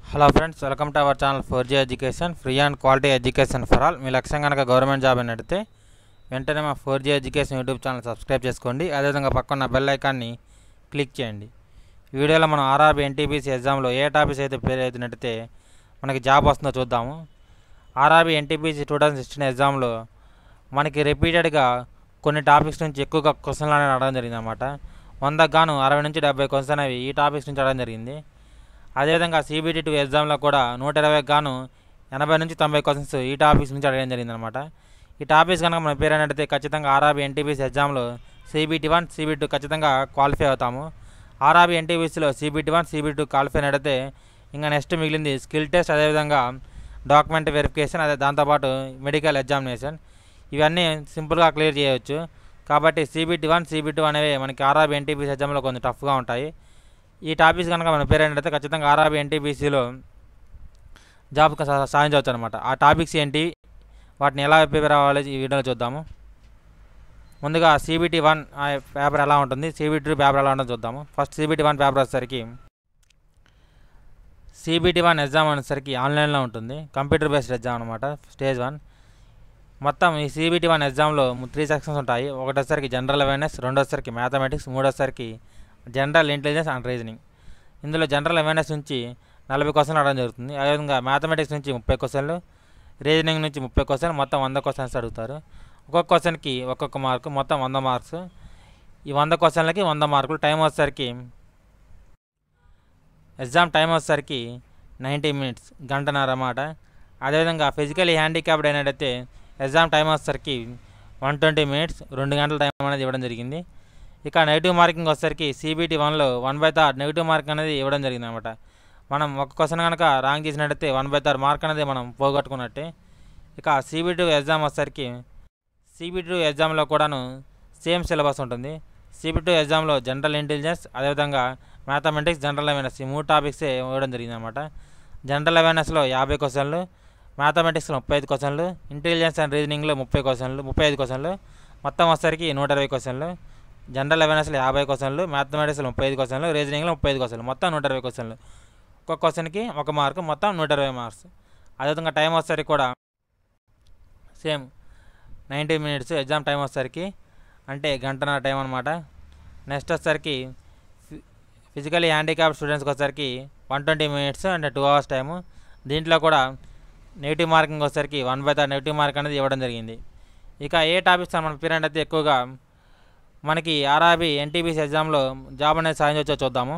hello friends welcome to our channel four G education free and quality education for all మీ లక్ష్యం కనుక government job అని అడిగితే వెంటనే మా four G education YouTube channel subscribe చేసుకోండి అదేవిధంగా పక్కన బెల్ ఐకాన్ని క్లిక్ చేయండి ఈ వీడియోలో మనం ఆర్ఆర్బీ ఎన్టీపీసీ ఎగ్జామ్లో ఏ టాపిక్స్ అయితే పేరు అవుతున్నట్టయితే మనకి జాబ్ వస్తుందో చూద్దాము RRB NTPC two thousand sixteen ఎగ్జామ్లో మనకి రిపీటెడ్గా కొన్ని టాపిక్స్ నుంచి ఎక్కువగా క్వశ్చన్లు అనేవి అడగడం జరిగింది అనమాట వందకు గాను అరవై నుంచి డెబ్బై క్వశ్చన్ అనేవి ఈ టాపిక్స్ నుంచి అడగడం జరిగింది అదేవిధంగా సిబిటి టూ ఎగ్జామ్లో కూడా నూట ఇరవై గాను ఎనభై నుంచి తొంభై క్వశ్చన్స్ ఈ టాపిక్స్ నుంచి అడగడం జరిగిందనమాట ఈ టాపిక్స్ కనుక మన పేరు అడిగితే ఖచ్చితంగా ఆర్ఆర్బీ ఎన్టీపీసీ ఎగ్జామ్లో సిబిటి వన్ సిబిటి టూ ఖచ్చితంగా క్వాలిఫై అవుతాము ఆర్ఆర్బీ ఎన్టీపీసీలో CBT one CBT two qualify అడిగితే ఇంకా నెక్స్ట్ మిగిలింది స్కిల్ టెస్ట్ అదేవిధంగా డాక్యుమెంట్ వెరిఫికేషన్ అదే దాంతోపాటు మెడికల్ ఎగ్జామినేషన్ ఇవన్నీ సింపుల్గా క్లియర్ చేయవచ్చు కాబట్టి సిబిటి వన్ సిబి టూ అనేవి మనకి ఆర్ఆర్బీ ఎన్టీపీసీ ఎగ్జామ్లో కొంచెం టఫ్గా ఉంటాయి ఈ టాపిక్స్ కనుక మన పేరు ఏంటంటే ఖచ్చితంగా ఆర్ఆర్బీ ఎన్టీపీసీలో జాబ్ సా- సాధించవచ్చు అనమాట ఆ టాపిక్స్ ఏంటి వాటిని ఎలా ప్రిపేర్ అవ్వాలి ఈ వీడియోలో చూద్దాము ముందుగా సిబిటి వన్ ఆ పేపర్ ఎలా ఉంటుంది సిబిటి టూ పేపర్ ఎలా ఉంటుందో చూద్దాము ఫస్ట్ సిబిటి వన్ పేపర్ వచ్చేసరికి సిబిటి వన్ ఎగ్జామ్ అనేసరికి ఆన్లైన్లో ఉంటుంది కంప్యూటర్ బేస్డ్ ఎగ్జామ్ అనమాట స్టేజ్ వన్ మొత్తం ఈ సిబిటి వన్ ఎగ్జామ్లో త్రీ సెక్షన్స్ ఉంటాయి ఒకటోసరికి జనరల్ అవేర్నెస్ రెండోసరికి మ్యాథమెటిక్స్ మూడోసరికి జనరల్ ఇంటెలిజెన్స్ అండ్ రీజనింగ్ ఇందులో జనరల్ అవేర్నెస్ నుంచి నలభై క్వశ్చన్లు అడగడం జరుగుతుంది అదేవిధంగా మ్యాథమెటిక్స్ నుంచి ముప్పై క్వశ్చన్లు రీజనింగ్ నుంచి ముప్పై క్వశ్చన్లు మొత్తం వంద క్వశ్చన్స్ అడుగుతారు ఒక్కొక్క క్వశ్చన్కి ఒక్కొక్క మార్కు మొత్తం వంద మార్క్స్ ఈ వంద క్వశ్చన్లకి వంద మార్కులు టైం వచ్చేసరికి ఎగ్జామ్ టైం వచ్చేసరికి నైంటీ మినిట్స్ గంటన్నర అన్నమాట అదేవిధంగా ఫిజికలీ హ్యాండిక్యాప్డ్ అయినట్టయితే ఎగ్జామ్ టైం వచ్చేసరికి వన్ ట్వంటీ మినిట్స్ రెండు గంటల టైం అనేది ఇవ్వడం జరిగింది ఇక నెగిటివ్ మార్కింగ్ వచ్చేసరికి సిబిటి వన్లో one by third negative mark అనేది ఇవ్వడం జరిగింది అనమాట మనం ఒక క్వశ్చన్ కనుక రాంగ్ చేసినట్టయితే వన్ బై థర్డ్ మార్క్ అనేది మనం పోగొట్టుకున్నట్టే ఇక సిబి టూ ఎగ్జామ్ వచ్చేసరికి సిబి టూ ఎగ్జామ్లో కూడాను సేమ్ సిలబస్ ఉంటుంది సిబి టూ ఎగ్జామ్లో జనరల్ ఇంటెలిజెన్స్ అదేవిధంగా మ్యాథమెటిక్స్ జనరల్ అవేర్నెస్ ఈ మూడు టాపిక్సే ఇవ్వడం జరిగింది అనమాట జనరల్ అవేర్నెస్లో యాభై క్వశ్చన్లు మ్యాథమెటిక్స్లో ముప్పై ఐదు క్వశ్చన్లు ఇంటెలిజెన్స్ అండ్ రీజనింగ్లో ముప్పై క్వశ్చన్లు ముప్పై ఐదు క్వశ్చన్లు మొత్తం వచ్చేసరికి నూట ఇరవై క్వశ్చన్లు జనరల్ అవేర్నెస్లో యాభై క్వశ్చన్లు మ్యాథమెటిక్స్లో ముప్పై ఐదు క్వశ్చన్లు రీజనింగ్లో ముప్పై ఐదు క్వశ్చన్లు మొత్తం నూట ఇరవై క్వశ్చన్లు ఒక్కొక్క క్వశ్చన్కి ఒక మార్కు మొత్తం నూట ఇరవై మార్క్స్ అదేవిధంగా టైం వచ్చేసరికి కూడా same ninety minutes exam time వచ్చేసరికి అంటే గంటన్నర టైం అనమాట నెక్స్ట్ వచ్చేసరికి ఫి- ఫిజికలీ హ్యాండిక్యాప్ స్టూడెంట్స్కి వచ్చేసరికి వన్ ట్వంటీ మినిట్స్ అంటే టూ అవర్స్ టైము దీంట్లో కూడా నెగిటివ్ మార్కింగ్ వచ్చేసరికి one by third negative mark అనేది ఇవ్వడం జరిగింది ఇక ఏ టాపిక్స్ మన పీరియడ్ అయితే ఎక్కువగా మనకి ఆర్ఆర్బీ ఎన్టీబీసీ ఎగ్జామ్లో జాబ్ అనేది సాధించవచ్చో చూద్దాము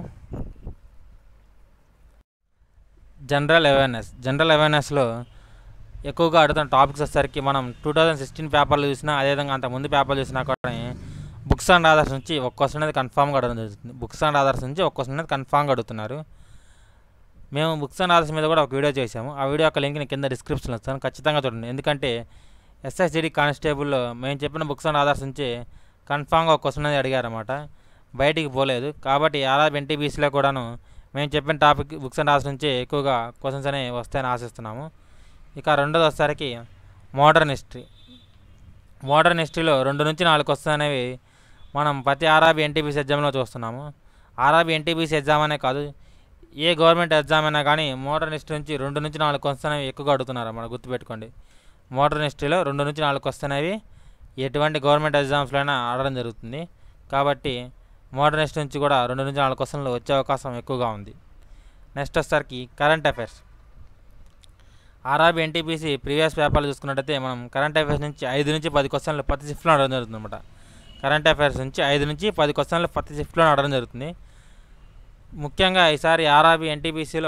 జనరల్ అవేర్నెస్ జనరల్ అవేర్నెస్లో ఎక్కువగా అడుగుతున్న టాపిక్స్ వచ్చేసరికి మనం టూ థౌజండ్ సిక్స్టీన్ పేపర్లు చూసినా అదేవిధంగా అంత ముందు పేపర్లు చూసినా కూడా బుక్స్ అండ్ ఆధార్స్ నుంచి ఒక క్వశ్చన్ అనేది కన్ఫామ్గా అడగడం జరుగుతుంది బుక్స్ అండ్ ఆధార్స్ నుంచి ఒక క్వశ్చన్ అనేది కన్ఫామ్గా అడుగుతున్నారు మేము బుక్స్ అండ్ ఆధార్స్ మీద కూడా ఒక వీడియో చేసాము ఆ వీడియో యొక్క లింక్ నేను కింద డిస్క్రిప్షన్లో ఇస్తాను ఖచ్చితంగా చూడండి ఎందుకంటే ఎస్ఎస్జిడి కానిస్టేబుల్లో మేము చెప్పిన బుక్స్ అండ్ ఆధార్స్ నుంచి కన్ఫామ్గా ఒక క్వశ్చన్ అనేది అడిగారన్నమాట బయటికి పోలేదు కాబట్టి ఆర్ఆర్ ఎన్టీబీసీలో కూడాను మేము చెప్పిన టాపిక్ బుక్స్ అండ్ ఆధార్స్ నుంచి ఎక్కువగా క్వశ్చన్స్ అనేవి వస్తాయని ఆశిస్తున్నాము ఇక రెండోది వచ్చేసరికి మోడర్న్ హిస్టరీ మోడర్న్ హిస్టరీలో రెండు నుంచి నాలుగు క్వశ్చన్స్ అనేవి మనం ప్రతి ఆర్ఆర్బీ ఎన్టీపీసీ ఎగ్జామ్లో చూస్తున్నాము ఆర్ఆర్బీ ఎన్టీపీసీ ఎగ్జామ్ అనే కాదు ఏ గవర్నమెంట్ ఎగ్జామ్ అయినా కానీ మోడర్న్ హిస్టరీ నుంచి రెండు నుంచి నాలుగు క్వశ్చన్స్ అనేవి ఎక్కువగా అడుగుతున్నారు అన్నమాట గుర్తుపెట్టుకోండి మోడర్న్ హిస్టరీలో రెండు నుంచి నాలుగు క్వశ్చన్ అనేవి ఎటువంటి గవర్నమెంట్ ఎగ్జామ్స్లో అయినా ఆడడం జరుగుతుంది కాబట్టి మోడర్న్ హిస్టరీ నుంచి కూడా రెండు నుంచి నాలుగు క్వశ్చన్లు వచ్చే అవకాశం ఎక్కువగా ఉంది నెక్స్ట్ వచ్చేసరికి current affairs RRB NTPC previous పేపర్లు చూసుకున్నట్టయితే మనం కరెంట్ అఫైర్స్ నుంచి ఐదు నుంచి పది క్వశ్చన్లు ప్రతి షిఫ్ట్లో అడగడం జరుగుతుంది అనమాట కరెంట్ అఫైర్స్ నుంచి ఐదు నుంచి పది క్వశ్చన్లు ప్రతి షిఫ్ట్లో అడగడం జరుగుతుంది ముఖ్యంగా ఈసారి ఆర్ఆర్బీ ఎన్టీపీసీలో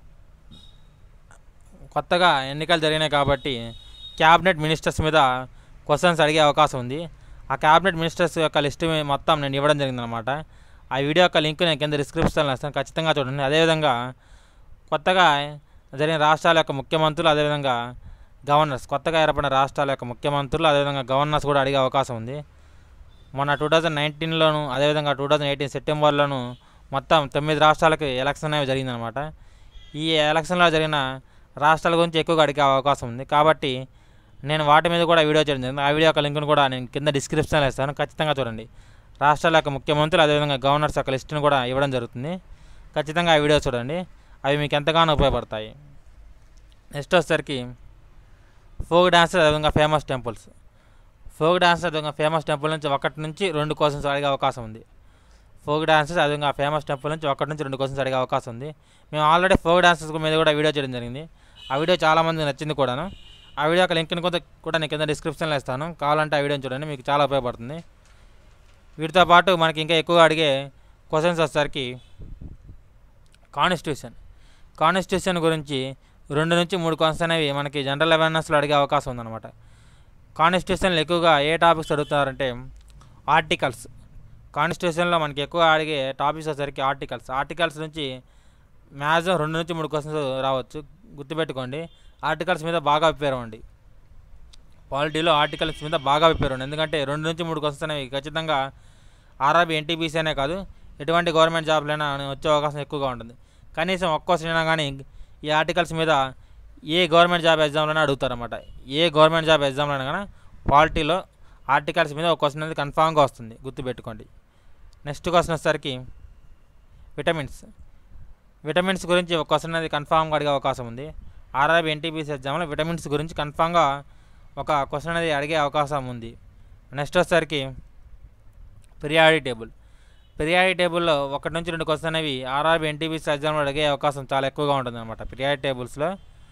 కొత్తగా ఎన్నికలు జరిగినాయి కాబట్టి క్యాబినెట్ మినిస్టర్స్ మీద క్వశ్చన్స్ అడిగే అవకాశం ఉంది ఆ క్యాబినెట్ మినిస్టర్స్ యొక్క లిస్ట్ మీ- మొత్తం నేను ఇవ్వడం జరిగిందనమాట ఆ వీడియో యొక్క లింక్ నేను కింద డిస్క్రిప్షన్లో ఇస్తాను ఖచ్చితంగా చూడండి అదేవిధంగా కొత్తగా జరిగిన రాష్ట్రాల యొక్క ముఖ్యమంత్రులు అదేవిధంగా గవర్నర్స్ కొత్తగా ఏర్పడిన రాష్ట్రాల యొక్క ముఖ్యమంత్రులు అదేవిధంగా గవర్నర్స్ కూడా అడిగే అవకాశం ఉంది మొన్న టూ థౌజండ్ నైన్టీన్లోను అదేవిధంగా టూ థౌజండ్ ఎయిటీన్ సెప్టెంబర్లోను మొత్తం తొమ్మిది రాష్ట్రాలకు ఎలక్షన్ అనేవి జరిగిందనమాట ఈ ఎలక్షన్లో జరిగిన రాష్ట్రాల గురించి ఎక్కువగా అడిగే అవకాశం ఉంది కాబట్టి నేను వాటి మీద కూడా వీడియో చేయడం జరిగింది ఆ వీడియో యొక్క లింక్ను కూడా నేను కింద డిస్క్రిప్షన్లో ఇస్తాను ఖచ్చితంగా చూడండి రాష్ట్రాల యొక్క ముఖ్యమంత్రులు అదేవిధంగా గవర్నర్స్ యొక్క లిస్టును కూడా ఇవ్వడం జరుగుతుంది ఖచ్చితంగా ఆ వీడియో చూడండి అవి మీకు ఎంతగానో ఉపయోగపడతాయి నెక్స్ట్ వచ్చేసరికి ఫోక్ డ్యాన్స్ అదేవిధంగా ఫేమస్ టెంపుల్స్ ఫోక్ డ్యాన్స్ అదేవిధంగా ఫేమస్ టెంపుల్ నుంచి ఒకటి నుంచి రెండు క్వశ్చన్స్ అడిగే అవకాశం ఉంది ఫోక్ డాన్సెస్ అదేవిధంగా ఫేమస్ టెంపుల్ నుంచి ఒకటి నుంచి రెండు క్వశ్చన్స్ అడిగే అవకాశం ఉంది మేము ఆల్రెడీ ఫోక్ డాన్సెస్ మీద కూడా వీడియో చేయడం జరిగింది ఆ వీడియో చాలామంది నచ్చింది కూడాను ఆ వీడియో యొక్క లింక్ని కొంత కూడా నేను కింద డిస్క్రిప్షన్లో ఇస్తాను కావాలంటే ఆ వీడియోని చూడండి మీకు చాలా ఉపయోగపడుతుంది వీటితో పాటు మనకి ఇంకా ఎక్కువగా అడిగే క్వశ్చన్స్ వచ్చేసరికి కాన్స్టిట్యూషన్ కాన్స్టిట్యూషన్ గురించి రెండు నుంచి మూడు క్వశ్చన్స్ అనేవి మనకి జనరల్ అవేర్నెస్లో అడిగే అవకాశం ఉందన్నమాట కాన్స్టిట్యూషన్లో ఎక్కువగా ఏ టాపిక్స్ అడుగుతున్నారంటే ఆర్టికల్స్ కాన్స్టిట్యూషన్లో మనకి ఎక్కువ అడిగే టాపిక్స్ వచ్చేసరికి ఆర్టికల్స్ ఆర్టికల్స్ నుంచి మ్యాక్సిమం రెండు నుంచి మూడు క్వశ్చన్స్ రావచ్చు గుర్తుపెట్టుకోండి ఆర్టికల్స్ మీద బాగా ప్రిపేర్ అవ్వండి పాలిటీలో ఆర్టికల్స్ మీద బాగా ప్రిపేర్ అవ్వండి ఎందుకంటే రెండు నుంచి మూడు క్వశ్చన్స్ అనేవి ఖచ్చితంగా ఆర్ఆర్బీ ఎన్టీపీసీ అనే కాదు ఎటువంటి గవర్నమెంట్ జాబ్లైనా వచ్చే అవకాశం ఎక్కువగా ఉంటుంది కనీసం ఒక్క క్వశ్చన్ అయినా కానీ ఈ ఆర్టికల్స్ మీద ఏ గవర్నమెంట్ జాబ్ ఎగ్జామ్లోనే అడుగుతారన్నమాట ఏ గవర్నమెంట్ జాబ్ ఎగ్జామ్లోనే కానీ పాలిటీలో ఆర్టికల్స్ మీద ఒక క్వశ్చన్ అనేది కన్ఫామ్గా వస్తుంది గుర్తుపెట్టుకోండి నెక్స్ట్ క్వశ్చన్ వచ్చేసరికి విటమిన్స్ విటమిన్స్ గురించి ఒక క్వశ్చన్ అనేది కన్ఫామ్గా అడిగే అవకాశం ఉంది ఆర్ఆర్బీ ఎన్టీపీసీ ఎగ్జామ్లో విటమిన్స్ గురించి కన్ఫామ్గా ఒక క్వశ్చన్ అనేది అడిగే అవకాశం ఉంది నెక్స్ట్ వచ్చేసరికి పిరియాడి టేబుల్ పిరియాడి టేబుల్లో ఒకటి నుంచి రెండు క్వశ్చన్ అనేవి ఆర్ఆర్బీ ఎన్టీపీసీ ఎగ్జామ్లో అడిగే అవకాశం చాలా ఎక్కువగా ఉంటుంది అనమాట పిరియాడి టేబుల్స్లో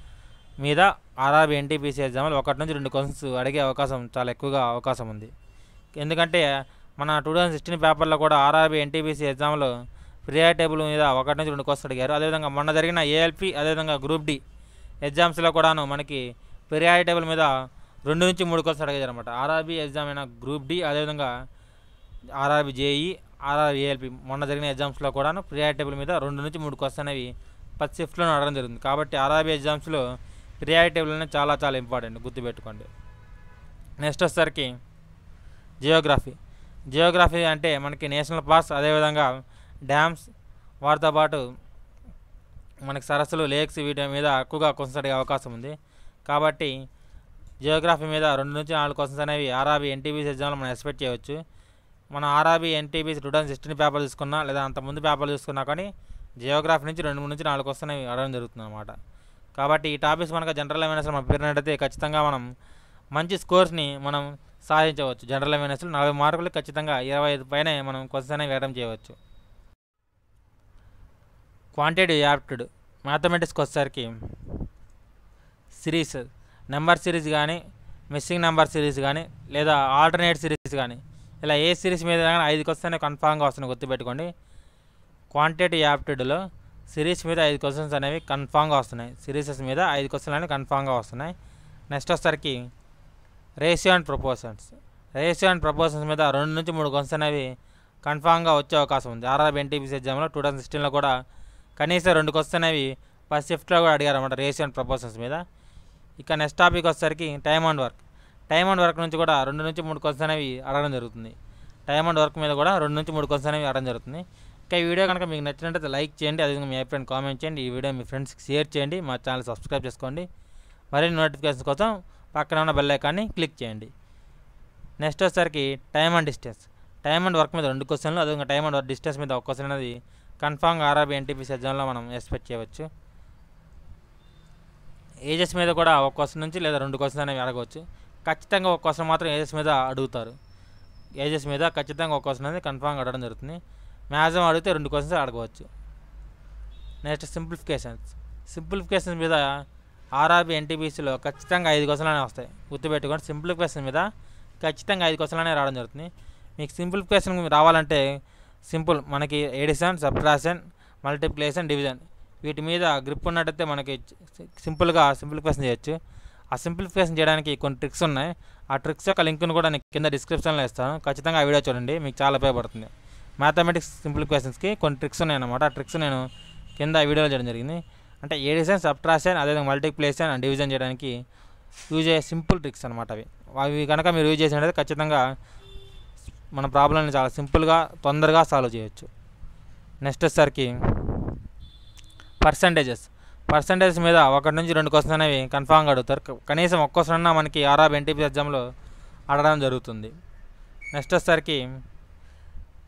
మీద ఆర్ఆర్బీ ఎన్టీపీసీ ఎగ్జామ్లో ఒకటి నుంచి రెండు క్వశ్చన్స్ అడిగే అవకాశం చాలా ఎక్కువగా అవకాశం ఉంది ఎందుకంటే మన టూ థౌజండ్ సిక్స్టీన్ పేపర్లో కూడా ఆర్ఆర్బీ ఎన్టీపీసీ ఎగ్జామ్లో ప్రియర్ టేబుల్ మీద ఒకటి నుంచి రెండు క్వశ్చన్ అడిగారు అదేవిధంగా మొన్న జరిగిన ఏఎల్పి అదేవిధంగా గ్రూప్ డి ఎగ్జామ్స్లో కూడాను మనకి ప్రియర్ టేబుల్ మీద రెండు నుంచి మూడు క్వశ్చన్ అడిగారు అనమాట ఆర్ఆర్బీ ఎగ్జామ్ అయిన గ్రూప్ డి అదేవిధంగా ఆర్ఆర్బీ జేఈ ఆర్ఆర్బీ ఏఎల్పి మొన్న జరిగిన ఎగ్జామ్స్లో కూడాను ప్రియర్ టేబుల్ మీద రెండు నుంచి మూడు క్వశ్చన్ అనేవి పది షిఫ్ట్లో అడగడం జరుగుతుంది కాబట్టి ఆర్ఆర్బీ ఎగ్జామ్స్లో ప్రియారిటీ టేబుల్ అనేది చాలా చాలా ఇంపార్టెంట్ గుర్తుపెట్టుకోండి నెక్స్ట్ వచ్చేసరికి జియోగ్రఫీ జియోగ్రఫీ అంటే మనకి నేషనల్ పార్క్స్ అదేవిధంగా డ్యామ్స్ వాటితో పాటు మనకి సరస్సులు లేక్స్ వీటి మీద ఎక్కువగా క్వశ్చన్స్ అడిగే అవకాశం ఉంది కాబట్టి జియోగ్రఫీ మీద రెండు నుంచి నాలుగు క్వశ్చన్స్ అనేవి ఆర్ఆర్బీ ఎన్టీబీసీ ఎగ్జామ్లో మనం ఎక్స్పెక్ట్ చేయవచ్చు మన RRB NTPC two thousand sixteen paper తీసుకున్నా లేదా అంత ముందు పేపర్లు తీసుకున్నా కానీ జియోగ్రఫీ నుంచి రెండు నుంచి నాలుగు క్వశ్చన్ అనేవి అడగడం జరుగుతుంది అనమాట కాబట్టి ఈ టాపిక్స్ మనకు జనరల్ అవేర్నెస్ మనం పేరినట్టయితే ఖచ్చితంగా మనం మంచి స్కోర్స్ని మనం సాధించవచ్చు జనరల్ అవేర్నెస్లో నలభై మార్కులు ఖచ్చితంగా ఇరవై ఐదు పైన మనం క్వశ్చన్ అనేవి వేయడం చేయవచ్చు క్వాంటిటీ యాప్టెడ్ మ్యాథమెటిక్స్కి వచ్చేసరికి సిరీస్ నెంబర్ సిరీస్ కానీ మిస్సింగ్ నెంబర్ సిరీస్ కానీ లేదా ఆల్టర్నేట్ సిరీస్ కానీ ఇలా ఏ సిరీస్ మీద కానీ ఐదు క్వశ్చన్ కన్ఫామ్గా వస్తున్నాయి గుర్తుపెట్టుకోండి క్వాంటిటీ యాప్టెడ్లో సిరీస్ మీద ఐదు క్వశ్చన్స్ అనేవి కన్ఫామ్గా వస్తున్నాయి సిరీసెస్ మీద ఐదు క్వశ్చన్లు అనేవి కన్ఫామ్గా వస్తున్నాయి నెక్స్ట్ వచ్చేసరికి ratio and proportions ratio and proportions మీద రెండు నుంచి మూడు క్వశ్చన్స్ అనేవి కన్ఫామ్గా వచ్చే అవకాశం ఉంది ఆర్ఆర్ ఎన్టీపీసీ ఎగ్జామ్లో టూ థౌసండ్ సిక్స్టీన్లో కూడా కనీసం రెండు క్వశ్చన్స్ అనేవి ఫస్ట్ షిఫ్ట్లో కూడా అడిగారు అన్నమాట రేషియో అండ్ ప్రపోర్షన్స్ మీద ఇక నెక్స్ట్ టాపిక్ వచ్చేసరికి time and work time and work నుంచి కూడా రెండు నుంచి మూడు క్వశ్చన్స్ అనేవి అడగడం జరుగుతుంది టైమ్ అండ్ వర్క్ మీద కూడా రెండు నుంచి మూడు క్వశ్చన్స్ అనేవి అడగడం జరుగుతుంది ఇంకా ఈ వీడియో కనుక మీకు నచ్చినట్లయితే లైక్ చేయండి అదేవిధంగా మీ ఫ్రెండ్ కామెంట్ చేయండి ఈ వీడియో మీ ఫ్రెండ్స్కి షేర్ చేయండి మా ఛానల్ సబ్స్క్రైబ్ చేసుకోండి మరిన్ని నోటిఫికేషన్స్ కోసం పక్కన ఉన్న బెల్ ఐకాన్ని క్లిక్ చేయండి నెక్స్ట్ వచ్చేసరికి time and distance time and work మీద రెండు క్వశ్చన్లు అదేవిధంగా టైమ్ అండ్ వర్క్ డిస్టెన్స్ మీద ఒక క్వశ్చన్ అనేది కన్ఫామ్గా ఆర్ఆర్బీ ఎన్టీపీసీ ఎగ్జామ్లో మనం ఎక్స్పెక్ట్ చేయవచ్చు ఏజెస్ మీద కూడా ఒక క్వశ్చన్ నుంచి లేదా రెండు క్వశ్చన్ అనేవి అడగవచ్చు ఖచ్చితంగా ఒక క్వశ్చన్ మాత్రం ఏజెస్ మీద అడుగుతారు ఏజెస్ మీద ఖచ్చితంగా ఒక క్వశ్చన్ అనేది కన్ఫామ్గా అడగడం జరుగుతుంది మ్యాక్సిమం అడిగితే రెండు క్వశ్చన్స్ అడగవచ్చు నెక్స్ట్ సింప్లిఫికేషన్స్ సింప్లిఫికేషన్స్ మీద ఆర్ఆర్బీ ఎన్టీబీసీలో ఖచ్చితంగా ఐదు క్వశ్చన్లు అనేవి వస్తాయి గుర్తుపెట్టుకోండి సింప్లిఫికేషన్ మీద ఖచ్చితంగా ఐదు క్వశ్చన్లు అనేవి రావడం జరుగుతుంది మీకు సింప్లిఫికేషన్ రావాలంటే సింపుల్ మనకి ఎడిషన్ సబ్ట్రాక్షన్ మల్టిప్లికేషన్ డివిజన్ వీటి మీద గ్రిప్ ఉన్నట్టయితే మనకి సింపుల్గా సింప్లిఫికేషన్ చేయొచ్చు ఆ సింప్లిఫికేషన్ చేయడానికి కొన్ని ట్రిక్స్ ఉన్నాయి ఆ ట్రిక్స్ యొక్క లింక్ను కూడా నేను కింద డిస్క్రిప్షన్లో ఇస్తాను ఖచ్చితంగా ఆ వీడియో చూడండి మీకు చాలా ఉపయోగపడుతుంది మ్యాథమెటిక్స్ సింప్లిఫికేషన్స్కి కొన్ని ట్రిక్స్ ఉన్నాయన్నమాట ఆ ట్రిక్స్ నేను కింద ఈ వీడియోలో చేయడం జరిగింది అంటే ఎడిషన్ సబ్ట్రాక్షన్ అదేవిధంగా మల్టిప్లికేషన్ అండ్ డివిజన్ చేయడానికి యూజ్ అయ్యే సింపుల్ ట్రిక్స్ అనమాట అవి అవి కనుక మీరు యూజ్ చేసినట్టయితే ఖచ్చితంగా మన ప్రాబ్లమ్ని చాలా సింపుల్గా తొందరగా సాల్వ్ చేయొచ్చు నెక్స్ట్ వచ్చేసరికి పర్సంటేజెస్ పర్సంటేజ్ మీద ఒకటి నుంచి రెండు క్వశ్చన్ అనేవి కన్ఫామ్గా అడుగుతారు క- కనీసం ఒక్క క్వశ్చన్ అన్నా మనకి ఆర్ఆర్ ఎన్టీపీ ఎగ్జామ్లో అడగడం జరుగుతుంది నెక్స్ట్ వచ్చేసరికి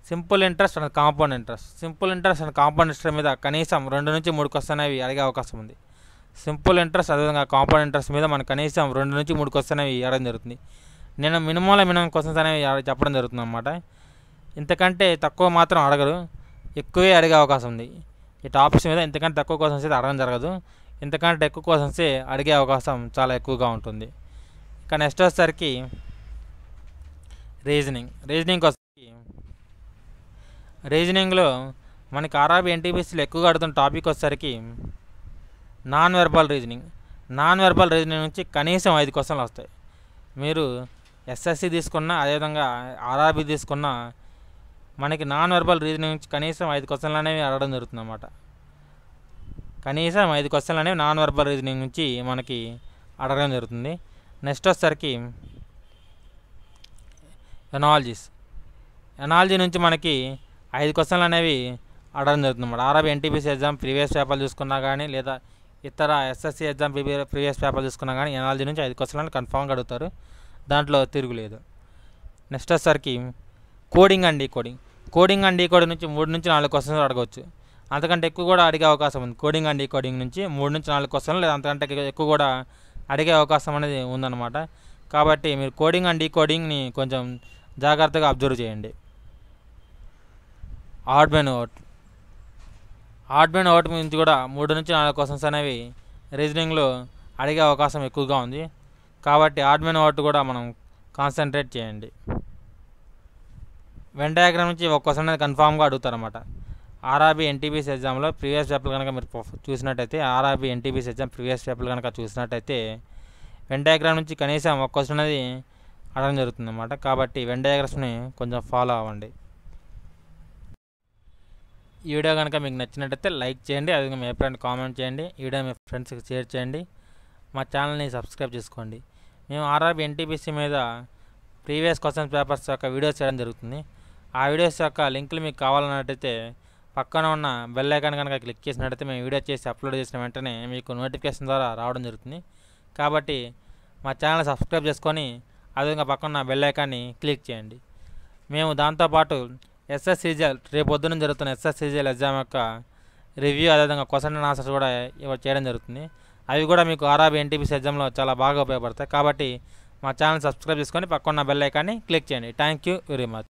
simple interest and compound interest simple interest and compound interest మీద కనీసం రెండు నుంచి మూడు క్వశ్చన్ అనేవి అడిగే అవకాశం ఉంది సింపుల్ ఇంట్రెస్ట్ అదేవిధంగా కాంపౌండ్ ఇంట్రెస్ట్ మీద మనకు కనీసం రెండు నుంచి మూడు క్వశ్చన్ అనేవి ఇవ్వడం జరుగుతుంది నేను మినిమంలో మినిమం క్వశ్చన్స్ అనేవి అడ- చెప్పడం జరుగుతుంది అన్నమాట ఇంతకంటే తక్కువ మాత్రం అడగరు ఎక్కువే అడిగే అవకాశం ఉంది ఈ టాపిక్స్ మీద ఇంతకంటే తక్కువ క్వశ్చన్స్ అయితే అడగడం జరగదు ఇంతకంటే ఎక్కువ క్వశ్చన్సే అడిగే అవకాశం చాలా ఎక్కువగా ఉంటుంది ఇక నెక్స్ట్ వచ్చేసరికి రీజనింగ్ రీజనింగ్ వచ్చేసరికి రీజనింగ్లో మనకి ఆర్ఆర్బీ ఎన్టీపీసీలో ఎక్కువగా అడుగుతున్న టాపిక్ వచ్చేసరికి non verbal reasoning non verbal reasoning నుంచి కనీసం ఐదు క్వశ్చన్లు వస్తాయి మీరు ఎస్ఎస్సి తీసుకున్నా అదేవిధంగా ఆర్ఆర్బీ తీసుకున్నా మనకి నాన్ వెర్బల్ రీజనింగ్ నుంచి కనీసం ఐదు క్వశ్చన్లు అనేవి అడగడం జరుగుతుంది అన్నమాట కనీసం ఐదు క్వశ్చన్లు అనేవి నాన్ వెర్బల్ రీజనింగ్ నుంచి మనకి అడగడం జరుగుతుంది నెక్స్ట్ వచ్చేసరికి ఎనాలజీస్ ఎనాలజీ నుంచి మనకి ఐదు క్వశ్చన్లు అనేవి అడగడం జరుగుతుంది అన్నమాట ఆర్ఆర్బీ ఎన్టీపీసీ ఎగ్జామ్ ప్రీవియస్ పేపర్లు చూసుకున్నా కానీ లేదా ఇతర ఎస్ఎస్సి ఎగ్జామ్ ప్రీవియస్ పేపర్లు చూసుకున్నా కానీ ఎనాలజీ నుంచి ఐదు క్వశ్చన్లను కన్ఫామ్గా అడుగుతారు దాంట్లో తిరుగులేదు నెక్స్ట్ వచ్చేసరికి coding and coding coding and coding నుంచి మూడు నుంచి నాలుగు క్వశ్చన్స్ అడగవచ్చు అంతకంటే ఎక్కువ కూడా అడిగే అవకాశం ఉంది కోడింగ్ అండ్ కోడింగ్ నుంచి మూడు నుంచి నాలుగు క్వశ్చన్లు లేదా అంతకంటే ఎక్కువ- ఎక్కువ కూడా అడిగే అవకాశం అనేది ఉందన్నమాట కాబట్టి మీరు కోడింగ్ అండ్ కోడింగ్ని కొంచెం జాగ్రత్తగా అబ్జర్వ్ చేయండి odd one out odd one out నుంచి కూడా మూడు నుంచి నాలుగు క్వశ్చన్స్ అనేవి రీజనింగ్లో అడిగే అవకాశం ఎక్కువగా ఉంది కాబట్టి ఆడ్ బెన్ అవుట్ కూడా మనం కాన్సన్ట్రేట్ చేయండి వెన్ డయాగ్రామ్ నుంచి ఒక క్వశ్చన్ అనేది కన్ఫామ్గా అడుగుతారన్నమాట ఆర్ఆర్బీ ఎన్టీపీసీ ఎగ్జామ్లో ప్రీవియస్ పేపర్లు కనుక మీరు పఫ్- చూసినట్టయితే ఆర్ఆర్బీ ఎన్టీపీసీ ఎగ్జామ్ ప్రీవియస్ పేపర్లు కనుక చూసినట్టయితే వెన్ డయాగ్రామ్ నుంచి కనీసం ఒక క్వశ్చన్ అనేది అడగడం జరుగుతుంది అన్నమాట కాబట్టి వెన్ డయాగ్రామ్స్ని కొంచెం ఫాలో అవ్వండి ఈ వీడియో కనుక మీకు నచ్చినట్టయితే లైక్ చేయండి అదే మీ అభిప్రాయాన్ని కామెంట్ చేయండి ఈ వీడియో మీ ఫ్రెండ్స్కి షేర్ చేయండి మా ఛానల్ని సబ్స్క్రైబ్ చేసుకోండి మేము ఆర్ఆర్బీ ఎన్టీపీసీ మీద ప్రీవియస్ క్వశ్చన్ పేపర్స్ యొక్క వీడియోస్ చేయడం జరుగుతుంది ఆ వీడియోస్ యొక్క లింకులు మీకు కావాలన్నట్టయితే పక్కన ఉన్న బెల్ ఐకాన్ కనుక క్లిక్ చేసినట్టయితే మేము వీడియో చేసి అప్లోడ్ చేసిన వెంటనే మీకు నోటిఫికేషన్ ద్వారా రావడం జరుగుతుంది కాబట్టి మా ఛానల్ సబ్స్క్రైబ్ చేసుకొని అదేవిధంగా పక్కన ఉన్న బెల్ ఐకాన్ని క్లిక్ చేయండి మేము దాంతోపాటు ఎస్ఎస్సీజీఎల్ రేపు పొద్దున జరుగుతున్న ఎస్ఎస్సీజీఎల్ ఎగ్జామ్ యొక్క రివ్యూ అదేవిధంగా క్వశ్చన్ అండ్ ఆన్సర్స్ కూడా ఇవ్వ చేయడం జరుగుతుంది అవి కూడా మీకు ఆర్ఆర్బీ ఎన్టీపీసీ ఎగ్జామ్లో చాలా బాగా ఉపయోగపడతాయి కాబట్టి మా ఛానల్ సబ్స్క్రైబ్ చేసుకొని పక్కన ఉన్న బెల్ ఐకాన్ని క్లిక్ చేయండి థ్యాంక్ యూ వెరీ మచ్